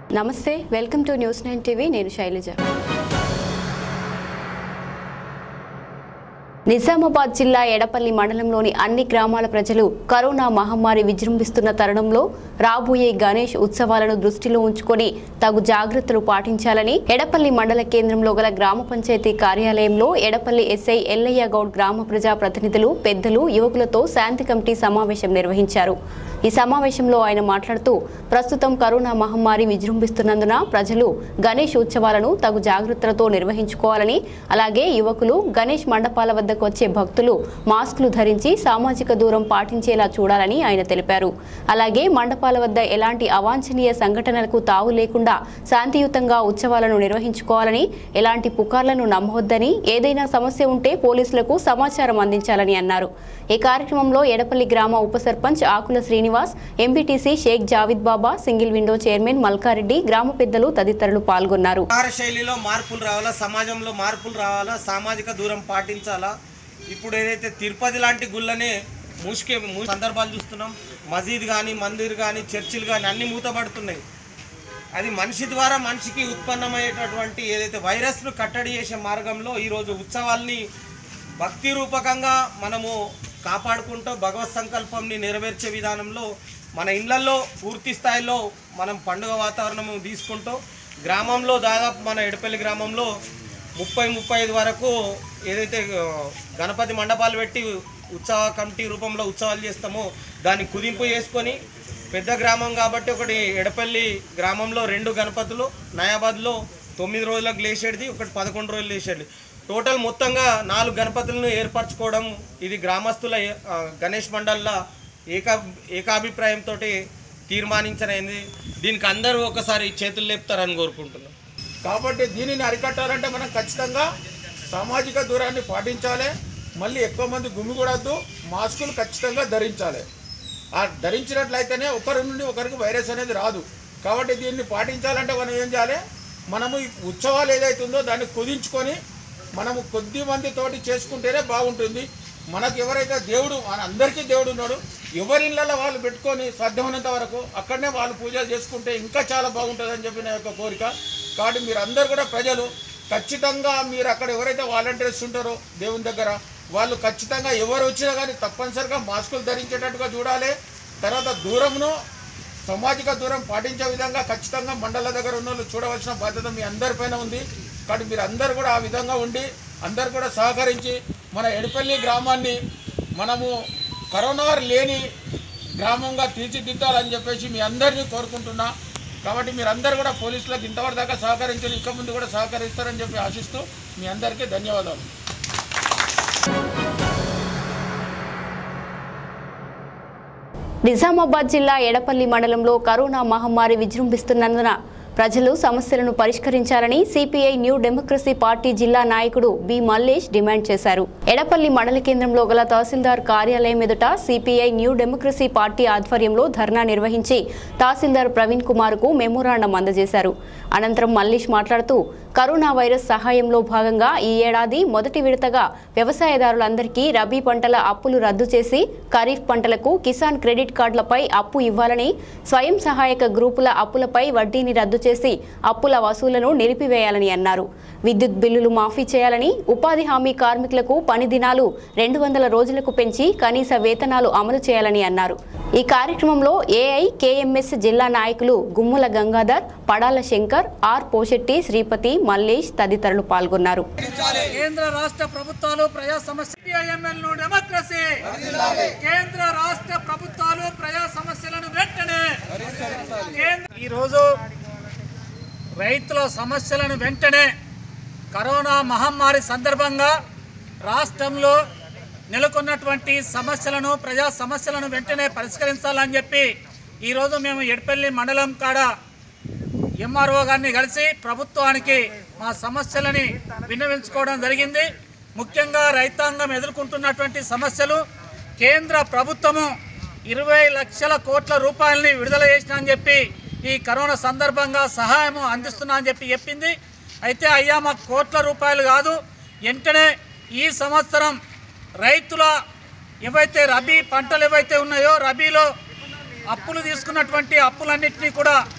నమస్తే welcome to news nine TV నేను శైలజ నిజామాబాద్ జిల్లా ఎడపల్లి మండలంలోని అన్ని గ్రామాల ప్రజలు కరోనా మహమ్మారి విజృంభిస్తున్న తరుణంలో రాబోయే గణేష్ ఉత్సవాలను దృష్టిలో ఉంచుకొని తగు జాగ్రత్తలు పాటించాలని ఎడపల్లి మండల కేంద్రంలో గల గ్రామ పంచాయతీ కార్యాలయంలో ఎడపల్లి ఎస్ఐ ఎల్లయ్య గౌడ్ గ్రామ ప్రజా ప్రతినిధులు పెద్దలు యువకులతో శాంతి కమిటీ సమావేశం నిర్వహించారు ఈ సమావేశంలో ఆయన మాట్లాడుతూ ప్రస్తుతం కరోనా మహమ్మారి విజృంభిస్తున్నందున ప్రజలు గణేష్ ఉత్సవాలను తగు జాగ్రత్తలతో నిర్వహించుకోవాలని అలాగే యువకులు గణేష్ మండపాల వద్దకు వచ్చే భక్తులు మాస్కులు ధరించి సామాజిక దూరం పాటించేలా చూడాలని ఆయన తెలిపారు అలాగే మండపాల వద్ద ఎలాంటి అవాంఛనీయ సంఘటనలకు తావు లేకుండా శాంతియుతంగా ఉత్సవాలను నిర్వహించుకోవాలని ఎలాంటి పుకార్లను నమ్మవద్దని ఏదైనా సమస్య ఉంటే పోలీసులకు సమాచారం అందించాలని అన్నారు ఈ కార్యక్రమంలో ఎడపల్లి గ్రామ ఉప sarpanch Akula Srinivas MPTC Shaik Javid Baba single window chairman Malkareddy గ్రామ పెద్దలు తదితరులు పాల్గొన్నారు ఆహార శైలిలో మార్పులు రావాలా సమాజంలో మార్పులు రావాలా సామాజిక దూరం పాటించాలా ఇప్పుడు ఏదైతే తిరుపతి లాంటి గుళ్ళనే మూసుకే మూ సందర్భాలు చూస్తున్నాం మసీద్ కానీ మందిర్ కానీ చర్చిలు కానీ అన్నీ మూతపడుతున్నాయి అది మనిషి ద్వారా మనిషికి ఉత్పన్నమయ్యేటటువంటి ఏదైతే వైరస్ను కట్టడి చేసే మార్గంలో ఈరోజు ఉత్సవాల్ని భక్తి రూపకంగా మనము కాపాడుకుంటూ భగవత్ సంకల్పంని నెరవేర్చే విధానంలో మన ఇళ్లలో పూర్తి స్థాయిలో మనం పండుగ వాతావరణం తీసుకుంటూ గ్రామంలో దాదాపు మన ఎడపల్లి గ్రామంలో ముప్పై ముప్పై ఐదు వరకు ఏదైతే ఆ, గణపతి మండపాలు పెట్టి ఉత్సవ కమిటీ రూపంలో ఉత్సవాలు చేస్తామో దాన్ని కుదింపు చేసుకొని పెద్ద గ్రామం కాబట్టి ఒకటి ఎడపల్లి గ్రామంలో రెండు గణపతులు నయాబాద్లో తొమ్మిది రోజులకు లేచేది ఒకటి పదకొండు రోజులు లేచేది టోటల్ మొత్తంగా నాలుగు గణపతులను ఏర్పరచుకోవడం ఇది గ్రామస్తుల ఆ, గణేష్ మండల్ల ఏకా ఏకాభిప్రాయంతో తీర్మానించనైంది దీనికి అందరూ ఒకసారి చేతులు లేపుతారని కోరుకుంటున్నాం కాబట్టి దీనిని అరికట్టాలంటే మనం ఖచ్చితంగా సామాజిక దూరాన్ని పాటించాలి మళ్ళీ ఎక్కువ మంది గుమిగూడద్దు మాస్కులు ఖచ్చితంగా ధరించాలి ఆ ధరించినట్లయితేనే ఒకరి నుండి ఒకరికి వైరస్ అనేది రాదు కాబట్టి దీన్ని పాటించాలంటే మనం ఏం చేయాలి మనము ఈ ఉత్సవాలు ఏదైతే ఉందో దాన్ని కుదించుకొని మనము కొద్ది మందితోటి చేసుకుంటేనే బాగుంటుంది మనకు ఎవరైతే దేవుడు మన అందరికీ దేవుడు ఉన్నాడు ఎవరి ఇళ్ళలో వాళ్ళు పెట్టుకొని సాధ్యమైనంత వరకు అక్కడనే వాళ్ళు పూజలు చేసుకుంటే ఇంకా చాలా బాగుంటుందని చెప్పి నా యొక్క కోరిక కాబట్టి మీరు అందరు కూడా ప్రజలు ఖచ్చితంగా మీరు అక్కడ ఎవరైతే వాలంటీర్స్ ఉంటారో దేవుని దగ్గర వాళ్ళు ఖచ్చితంగా ఎవరు వచ్చినా కానీ తప్పనిసరిగా మాస్కులు ధరించేటట్టుగా చూడాలి తర్వాత దూరంను సామాజిక దూరం పాటించే విధంగా ఖచ్చితంగా మండల దగ్గర ఉన్న వాళ్ళు చూడవలసిన బాధ్యత మీ అందరిపైన ఉంది కాబట్టి మీరు అందరు కూడా ఆ విధంగా ఉండి అందరు కూడా సహకరించి మన ఎడపల్లి గ్రామాన్ని మనము కరోనా లేని గ్రామంగా తీర్చిదిద్దాలని చెప్పేసి మీ అందరినీ కోరుకుంటున్నా కాబట్టి మీరు అందరు కూడా పోలీసులకు ఇంతవరకు దాకా సహకరించారు ఇంకా ముందు కూడా సహకరిస్తారని చెప్పి ఆశిస్తూ మీ అందరికీ ధన్యవాదాలు నిజామాబాద్ జిల్లా ఎడపల్లి మండలంలో కరోనా మహమ్మారి విజృంభిస్తున్నందున ప్రజలు సమస్యలను పరిష్కరించాలని సిపిఐ న్యూ డెమోక్రసీ పార్టీ జిల్లా నాయకుడు బి మల్లేష్ డిమాండ్ చేశారు ఎడపల్లి మండల కేంద్రంలో గల తహసీల్దార్ కార్యాలయం ఎదుట సిపిఐ న్యూ డెమోక్రసీ పార్టీ ఆధ్వర్యంలో ధర్నా నిర్వహించి తహసీల్దార్ ప్రవీణ్ కుమార్ కు మెమోరాండం అందజేశారు అనంతరం మల్లేష్ మాట్లాడుతూ కరోనా వైరస్ సహాయంలో భాగంగా ఈ ఏడాది మొదటి విడతగా వ్యవసాయదారులందరికీ రబీ పంటల అప్పులు రద్దు చేసి ఖరీఫ్ పంటలకు కిసాన్ క్రెడిట్ కార్డులపై అప్పు ఇవ్వాలని స్వయం సహాయక గ్రూపుల అప్పులపై వడ్డీని రద్దు చేసి అప్పుల వసూలను నిలిపివేయాలని అన్నారు విద్యుత్ బిల్లులు మాఫీ చేయాలని ఉపాధి హామీ కార్మికులకు పని దినాలు రెండు వందల రోజులకు పెంచి కనీస వేతనాలు అమలు చేయాలని అన్నారు ఈ కార్యక్రమంలో ఏఐ కేఎంఎస్ జిల్లా నాయకులు గుమ్ముల గంగాధర్ పడాల శంకర్ ఆర్ పోషెట్టి శ్రీపతి మల్లేష్ తదితరులు పాల్గొన్నారు కేంద్ర రాష్ట్ర ప్రభుత్వాలు ప్రజా సమస్య సిపిఐఎంఎల్ ను డెమోక్రసీ కేంద్ర రాష్ట్ర ప్రభుత్వాలు ప్రజా సమస్యలను వెంటనే కేంద్ర- ఈరోజు రైతుల సమస్యలను వెంటనే కరోనా మహమ్మారి సందర్భంగా రాష్ట్రంలో నెలకొన్నటువంటి సమస్యలను ప్రజా సమస్యలను వెంటనే పరిష్కరించాలని చెప్పి ఈరోజు మేము ఎడపల్లి మండలం కాడ ఎంఆర్ఓ గారిని కలిసి ప్రభుత్వానికి మా సమస్యలని విన్నవించుకోవడం జరిగింది ముఖ్యంగా రైతాంగం ఎదుర్కొంటున్నటువంటి సమస్యలు కేంద్ర ప్రభుత్వము ఇరవై లక్షల కోట్ల రూపాయలని విడుదల చేసిన అని చెప్పి ఈ కరోనా సందర్భంగా సహాయము అందిస్తున్నా అని చెప్పి చెప్పింది అయితే అయ్యా మాకు కోట్ల రూపాయలు కాదు వెంటనే ఈ సంవత్సరం రైతుల ఏవైతే రబీ పంటలు ఏవైతే ఉన్నాయో రబీలో అప్పులు తీసుకున్నటువంటి అప్పులన్నింటినీ కూడా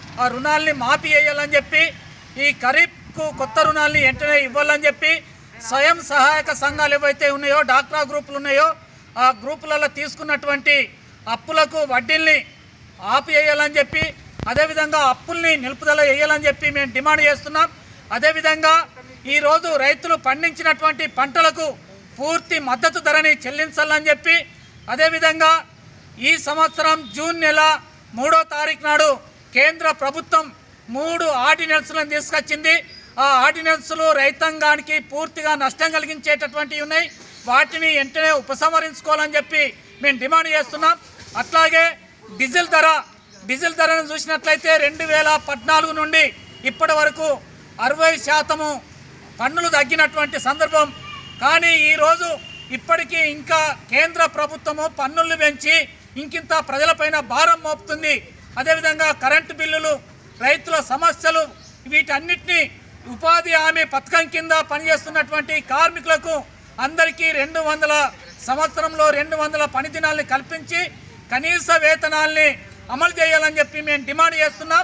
ఆ రుణాల్ని మాఫీ చేయాలని చెప్పి ఈ ఖరీఫ్కు కొత్త రుణాల్ని వెంటనే ఇవ్వాలని చెప్పి స్వయం సహాయక సంఘాలు ఏవైతే ఉన్నాయో డాక్రా గ్రూపులు ఉన్నాయో ఆ గ్రూపులలో తీసుకున్నటువంటి అప్పులకు వడ్డీల్ని ఆపివేయాలని చెప్పి అదేవిధంగా అప్పుల్ని నిలుపుదల వేయాలని చెప్పి మేము డిమాండ్ చేస్తున్నాం అదేవిధంగా ఈరోజు రైతులు పండించినటువంటి పంటలకు పూర్తి మద్దతు ధరని చెల్లించాలని చెప్పి అదేవిధంగా ఈ సంవత్సరం జూన్ నెల మూడో తారీఖు నాడు కేంద్ర ప్రభుత్వం మూడు ఆర్డినెన్స్లను తీసుకొచ్చింది ఆ ఆర్డినెన్స్లు రైతాంగానికి పూర్తిగా నష్టం కలిగించేటటువంటివి ఉన్నాయి వాటిని వెంటనే ఉపసంహరించుకోవాలని చెప్పి మేము డిమాండ్ చేస్తున్నాం అట్లాగే డీజిల్ ధర డీజిల్ ధరను చూసినట్లయితే రెండు వేల పద్నాలుగు నుండి ఇప్పటి వరకు అరవై శాతము పన్నులు తగ్గినటువంటి సందర్భం కానీ ఈరోజు ఇప్పటికీ ఇంకా కేంద్ర ప్రభుత్వము పన్నులు పెంచి ఇంకింత ప్రజలపైన భారం మోపుతుంది అదేవిధంగా కరెంటు బిల్లులు రైతుల సమస్యలు వీటన్నిటినీ ఉపాధి హామీ పథకం కింద పనిచేస్తున్నటువంటి కార్మికులకు అందరికీ రెండు వందల సంవత్సరంలో రెండు వందల పని దినాల్ని కల్పించి కనీస వేతనాల్ని అమలు చేయాలని చెప్పి మేము డిమాండ్ చేస్తున్నాం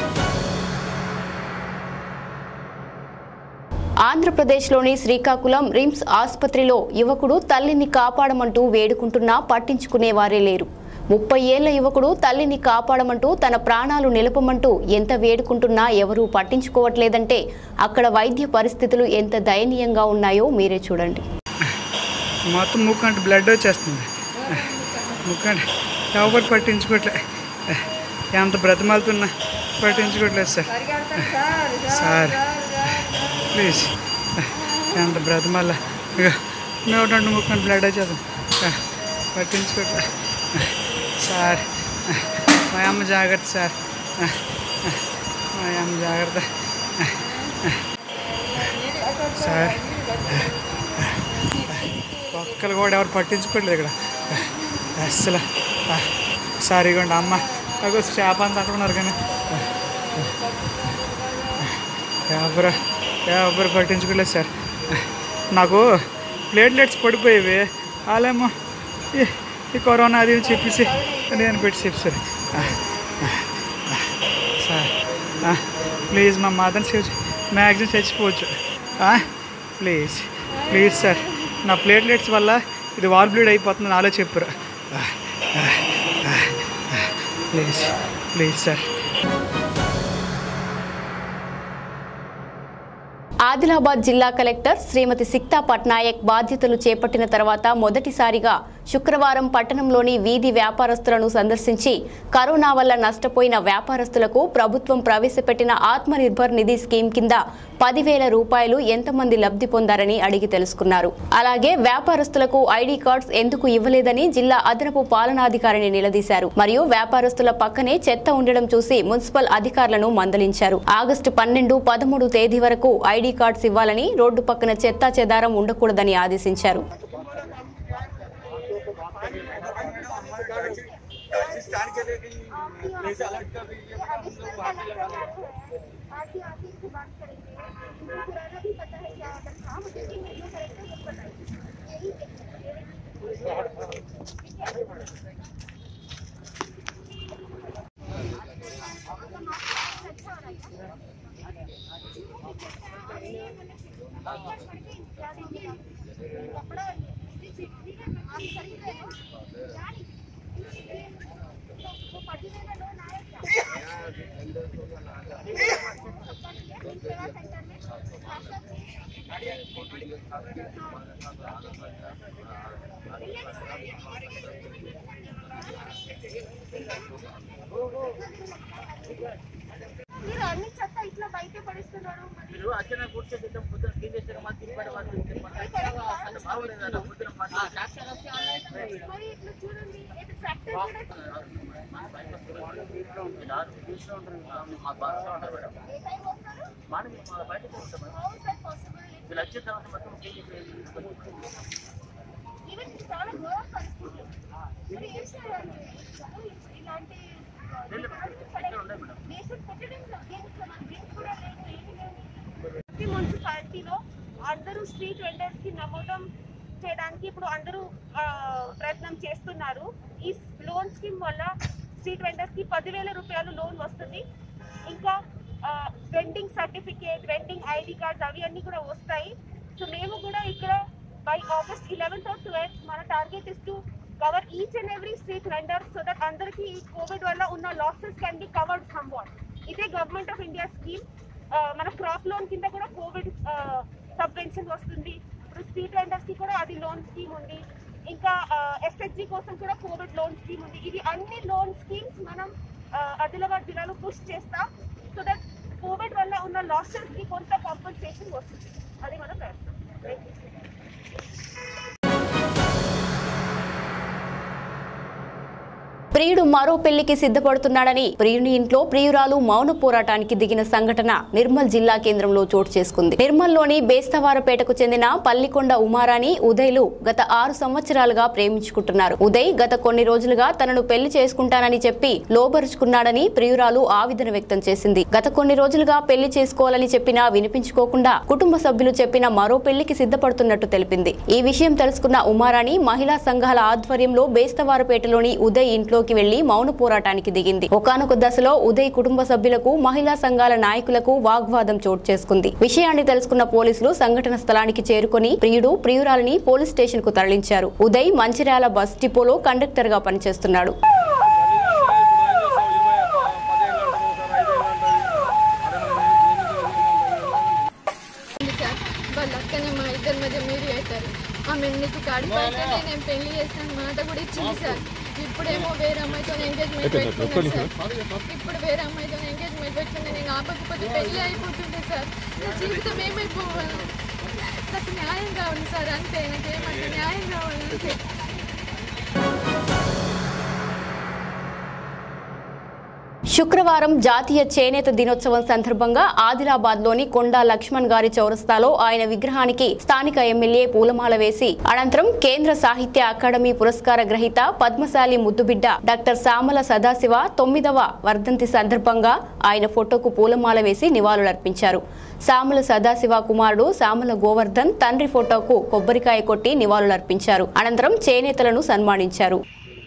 ఆంధ్రప్రదేశ్లోని శ్రీకాకుళం రిమ్స్ ఆసుపత్రిలో యువకుడు తల్లిని కాపాడమంటూ వేడుకుంటున్నా పట్టించుకునేవారే లేరు ముప్పై ఏళ్ల యువకుడు తల్లిని కాపాడమంటూ తన ప్రాణాలు నిలపమంటూ ఎంత వేడుకుంటున్నా ఎవరూ పట్టించుకోవట్లేదంటే అక్కడ వైద్య పరిస్థితులు ఎంత దయనీయంగా ఉన్నాయో మీరే చూడండి మొత్తం ముక్కు అంటే బ్లడ్ వచ్చేస్తుంది ముక్కు అంటే ఎవరు పట్టించుకోవట్లే ఎంత బ్రతిమాలుతున్నా పట్టించుకోవట్లేదు సార్ సార్ ప్లీజ్ ఎంత బ్రతిమాల ఇక నూట రెండు ముక్కు అంటే బ్లడ్ వచ్చేస్తుంది పట్టించుకోవట్లే సార్ మా అమ్మ జాగ్రత్త సార్ మా అమ్మ జాగ్రత్త సార్ ఒక్కరు కూడా ఎవరు పట్టించుకోవట్లేదు ఇక్కడ అస్సలు సార్ ఇగోండి అమ్మ నాకు చేప అంతా అక్కడ ఉన్నారు కానీ ఎవరు ఎవరు పట్టించుకోలేదు సార్ నాకు ప్లేట్లెట్స్ పడిపోయేవి వాళ్ళేమో ఈ- ఈ కరోనా అది ఇది చెప్పేసి నేను పెట్టి చెప్పారు సార్ ప్లీజ్ మా మదర్ని సేవ్ మ్యాక్సిమం చచ్చిపోవచ్చు ప్లీజ్ ప్లీజ్ సార్ నా ప్లేట్లెట్స్ వల్ల ఇది వాల్ బ్లీడ్ అయిపోతుంది నాలో చెప్పారు ప్లీజ్ ప్లీజ్ సార్ ఆదిలాబాద్ జిల్లా కలెక్టర్ శ్రీమతి సిక్తా పట్నాయక్ బాధ్యతలు చేపట్టిన తర్వాత మొదటిసారిగా శుక్రవారం పట్టణంలోని వీధి వ్యాపారస్తులను సందర్శించి కరోనా వల్ల నష్టపోయిన వ్యాపారస్తులకు ప్రభుత్వం ప్రవేశపెట్టిన ఆత్మనిర్భర్ నిధి స్కీమ్ కింద పదివేల రూపాయలు ఎంతమంది లబ్ధి పొందారని అడిగి తెలుసుకున్నారు అలాగే వ్యాపారస్తులకు ఐడి కార్డ్స్ ఎందుకు ఇవ్వలేదని జిల్లా అదనపు పాలనాధికారిని నిలదీశారు మరియు వ్యాపారస్తుల పక్కనే చెత్త ఉండడం చూసి మున్సిపల్ అధికారులను మందలించారు ఆగస్టు పన్నెండు పదమూడు తేదీ వరకు ఐడి కార్డ్స్ ఇవ్వాలని రోడ్డు పక్కన చెత్తా చెదారం ఉండకూడదని ఆదేశించారు आगे आगे से बात करेंगे उनको पुराना भी पता है क्या आता था मुझे भी नहीं करेक्टर नहीं पता है यही कपड़ा आप खरीद रहे हो क्या नहीं तो वो पढ़ी का लोन आया क्या మీరు అన్ని చెత్త ఇట్లా బయట పడేస్తున్నారు మరి మరి ఇట్లా చూడండి ఇది ఫ్యాక్టరీ కూడా ఏ టైం వస్తారు అవును సార్ పాసిబుల్ ఈవెన్ ఇది చాలా ఘోర పరిస్థితి మరి ఏం చేయాలి ఇలాంటి దేశం పుట్టడం గేమ్స్ మన గేమ్స్ కూడా లేదు ఏమీ లేదు ప్రతి మున్సిపాలిటీలో అందరూ స్ట్రీట్ వెండర్స్ కి నమోదం చేయడానికి ఇప్పుడు అందరూ ఆ, ప్రయత్నం చేస్తున్నారు ఈ లోన్ స్కీమ్ వల్ల స్ట్రీట్ వెండర్స్ కి పదివేల రూపాయలు లోన్ వస్తుంది ఇంకా vending certificate vending ID cards అవి అన్ని కూడా వస్తాయి సో మేము కూడా ఇక్కడ by August eleventh or twelfth మన target is to cover each and every street vendor so that అందరికీ ఈ కోవిడ్ వల్ల ఉన్న losses can be covered somewhat ఇదే గవర్నమెంట్ ఆఫ్ ఇండియా స్కీమ్ మన క్రాప్ లోన్ కింద కూడా కోవిడ్ సబ్వెన్షన్ వస్తుంది ఇప్పుడు స్ట్రీట్ వెండర్స్ కి కూడా అది లోన్ స్కీమ్ ఉంది ఇంకా ఎస్హెచ్జి కోసం కూడా కోవిడ్ లోన్ స్కీమ్ ఉంది ఇవి అన్ని లోన్ స్కీమ్స్ మనం ఆ, ఆదిలాబాద్ జిల్లాలో పుష్ చేస్తాం సో దట్ కోవిడ్ వల్ల ఉన్న లాసెస్ కి కొంత కాంపన్సేషన్ వస్తుంది అది మన ప్రయత్నం Thank you. ప్రియుడు మరో పెళ్లికి సిద్ధపడుతున్నాడని ప్రియుని ఇంట్లో ప్రియురాలు మౌన పోరాటానికి దిగిన సంఘటన నిర్మల్ జిల్లా కేంద్రంలో చోటు చేసుకుంది నిర్మల్లోని బేస్తవారపేటకు చెందిన పల్లికొండ ఉమారాణి ఉదయ్లు గత ఆరు సంవత్సరాలుగా ప్రేమించుకుంటున్నారు ఉదయ్ గత కొన్ని రోజులుగా తనను పెళ్లి చేసుకుంటానని చెప్పి లోబరుచుకున్నాడని ప్రియురాలు ఆవేదన వ్యక్తం చేసింది గత కొన్ని రోజులుగా పెళ్లి చేసుకోవాలని చెప్పినా వినిపించుకోకుండా కుటుంబ సభ్యులు చెప్పిన మరో పెళ్లికి సిద్ధపడుతున్నట్టు తెలిపింది ఈ విషయం తెలుసుకున్న ఉమారాణి మహిళా సంఘాల ఆధ్వర్యంలో బేస్తవారపేటలోని ఉదయ్ ఇంట్లోకి వెళ్లి మౌన పోరాటానికి దిగింది ఒకానొక దశలో ఉదయ్ కుటుంబ సభ్యులకు మహిళా సంఘాల నాయకులకు వాగ్వాదం చోటు చేసుకుంది విషయాన్ని తెలుసుకున్న పోలీసులు సంఘటన స్థలానికి చేరుకొని ప్రియుడు ప్రియురాలిని పోలీస్ స్టేషన్ కు తరలించారు ఉదయ్ మంచిర్యాల బస్ డిపోలో కండక్టర్ గా పనిచేస్తున్నాడు ఉంది సార్ వాళ్ళ అక్కనే మా ఇద్దరి మధ్య మీరి అవుతారు ఆమె నీకు కాడిపోతేనే నేను పెళ్లి చేస్తాను మాట కూడా ఇచ్చింది సార్ ఇప్పుడేమో వేరే అమ్మాయితో ఎంగేజ్మెంట్ పెట్టుకున్నాను సార్ ఇప్పుడు వేరే అమ్మాయితో ఎంగేజ్మెంట్ పెట్టుకుని నేను ఆపకపోతే పెళ్లి అయిపోతుండే సార్ నా జీవితం ఏమైపోవాలి నాకు న్యాయం కావాలి సార్ అంతే నాకేమంటే న్యాయం కావాలి అంతే శుక్రవారం జాతీయ చేనేత దినోత్సవం సందర్భంగా ఆదిలాబాద్ లోని కొండా లక్ష్మణ్ గారి చౌరస్తాలో ఆయన విగ్రహానికి స్థానిక ఎమ్మెల్యే పూలమాల వేసి అనంతరం కేంద్ర సాహిత్య అకాడమీ పురస్కార గ్రహీత పద్మశాలి ముద్దుబిడ్డ డాక్టర్ సామల సదాశివ తొమ్మిదవ వర్ధంతి సందర్భంగా ఆయన ఫోటోకు పూలమాల వేసి నివాళులర్పించారు సామల సదాశివ కుమారుడు సామల గోవర్ధన్ తండ్రి ఫోటోకు కొబ్బరికాయ కొట్టి నివాళులర్పించారు అనంతరం చేనేతలను సన్మానించారు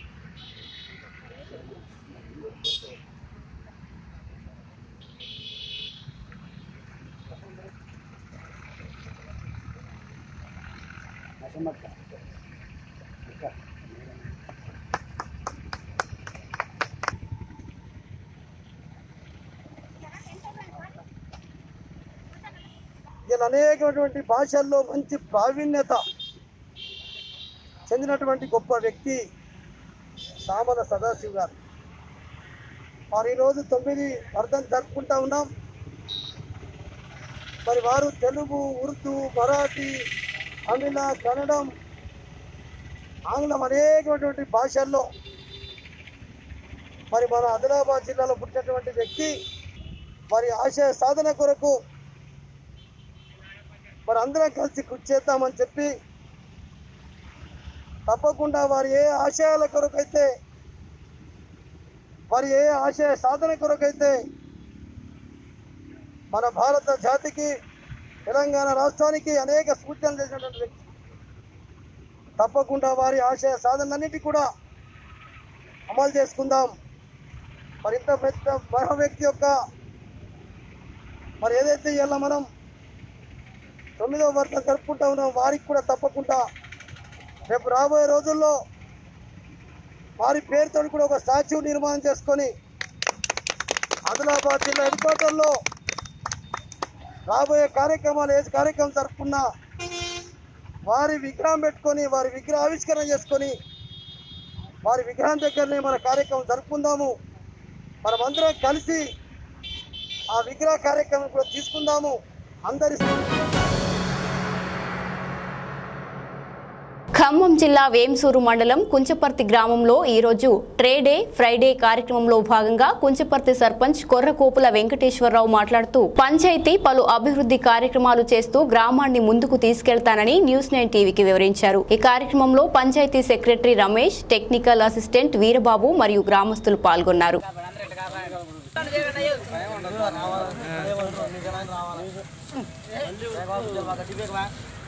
ఇలా అనేకమైనటువంటి భాషల్లో మంచి ప్రావీణ్యత చెందినటువంటి గొప్ప వ్యక్తి సామల సదాశివ్ గారు వారు ఈరోజు తొమ్మిది వర్ధం జరుపుకుంటా ఉన్నాం మరి వారు తెలుగు ఉర్దూ మరాఠీ తమిళ కన్నడం ఆంగ్లం అనేకమైనటువంటి భాషల్లో మరి మన ఆదిలాబాద్ జిల్లాలో పుట్టినటువంటి వ్యక్తి వారి ఆశయ సాధన కొరకు మరి అందరం కలిసి కృషి చేద్దామని చెప్పి తప్పకుండా వారి ఏ ఆశయాల కొరకైతే వారి ఏ ఆశయ సాధన కొరకైతే మన భారత జాతికి తెలంగాణ రాష్ట్రానికి అనేక సూచనలు చేసినటువంటి వ్యక్తి తప్పకుండా వారి ఆశయ సాధనలన్నిటి కూడా అమలు చేసుకుందాం మరి ఇంత పెద్ద మరో వ్యక్తి యొక్క మరి ఏదైతే ఇలా మనం తొమ్మిదవ వర్షం జరుపుకుంటా ఉన్నాం వారికి కూడా తప్పకుండా రేపు రాబోయే రోజుల్లో వారి పేరుతో కూడా ఒక స్టాచ్యూ నిర్మాణం చేసుకొని ఆదిలాబాద్ జిల్లా హెడ్ క్వార్టర్లో రాబోయే కార్యక్రమాలు ఏ కార్యక్రమం జరుపుకున్నా వారి విగ్రహం పెట్టుకొని వారి విగ్రహ ఆవిష్కరణ చేసుకొని వారి విగ్రహం దగ్గరనే మన కార్యక్రమం జరుపుకుందాము మనమందరం కలిసి ఆ విగ్రహ కార్యక్రమం కూడా తీసుకుందాము అందరి ఖమ్మం జిల్లా వేంసూరు మండలం కుంచపర్తి గ్రామంలో ఈరోజు ట్రేడే ఫ్రైడే కార్యక్రమంలో భాగంగా కుంచపర్తి సర్పంచ్ కొర్రకోపుల వెంకటేశ్వరరావు మాట్లాడుతూ పంచాయతీ పలు అభివృద్ధి కార్యక్రమాలు చేస్తూ గ్రామాన్ని ముందుకు తీసుకెళ్తానని న్యూస్ నైన్ టీవీకి వివరించారు ఈ కార్యక్రమంలో panchayat secretary Ramesh technical assistant Veerababu మరియు గ్రామస్తులు పాల్గొన్నారు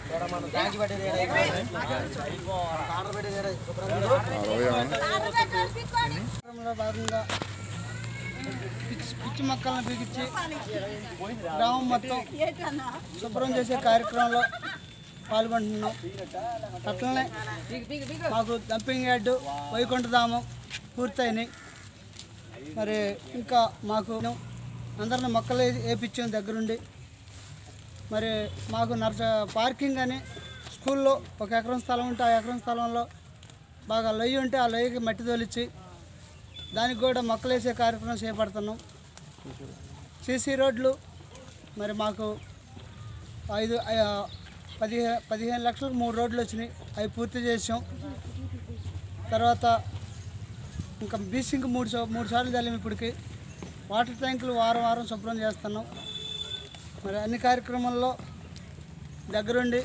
కార్యక్రమంలో భాగంగా పిచ్చి పిచ్చి మొక్కలను బిగించి గ్రామం మొత్తం శుభ్రం చేసే కార్యక్రమంలో పాల్గొంటున్నాం అట్లనే మాకు డంపింగ్ యార్డ్ వైకుంఠధామం పూర్తయినాయి మరి ఇంకా మాకు అందరిని మొక్కలు వేపించాం దగ్గరుండి మరి మాకు నర్స పార్కింగ్ అని స్కూల్లో ఒక ఎకరం స్థలం ఉంటే ఆ ఎకరం స్థలంలో బాగా లొయ్యి ఉంటే ఆ లొయ్యకి మట్టి తోలిచ్చి దానికి కూడా మొక్కలు వేసే కార్యక్రమం చేపడుతున్నాం సీసీ రోడ్లు మరి మాకు ఐదు ఆ, పదిహే పదిహేను లక్షలకు మూడు రోడ్లు వచ్చినాయి అవి పూర్తి చేసాం తర్వాత ఇంకా బీసింగ్ మూడు సో మూడు సార్లు చల్లాము ఇప్పటికి వాటర్ ట్యాంకులు వారం వారం శుభ్రం చేస్తున్నాం మరి అన్ని కార్యక్రమాల్లో దగ్గరుండి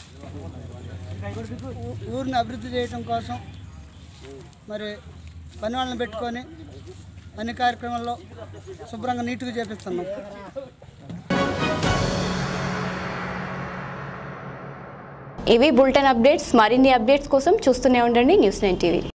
ఊ- ఊరిని అభివృద్ధి చేయటం కోసం మరి పని వాళ్ళని పెట్టుకొని అన్ని కార్యక్రమాల్లో శుభ్రంగా నీట్గా చేపిస్తున్నాం ఇవి బులెటిన్ అప్డేట్స్ మరిన్ని అప్డేట్స్ కోసం చూస్తూనే ఉండండి న్యూస్ నైన్ టీవీ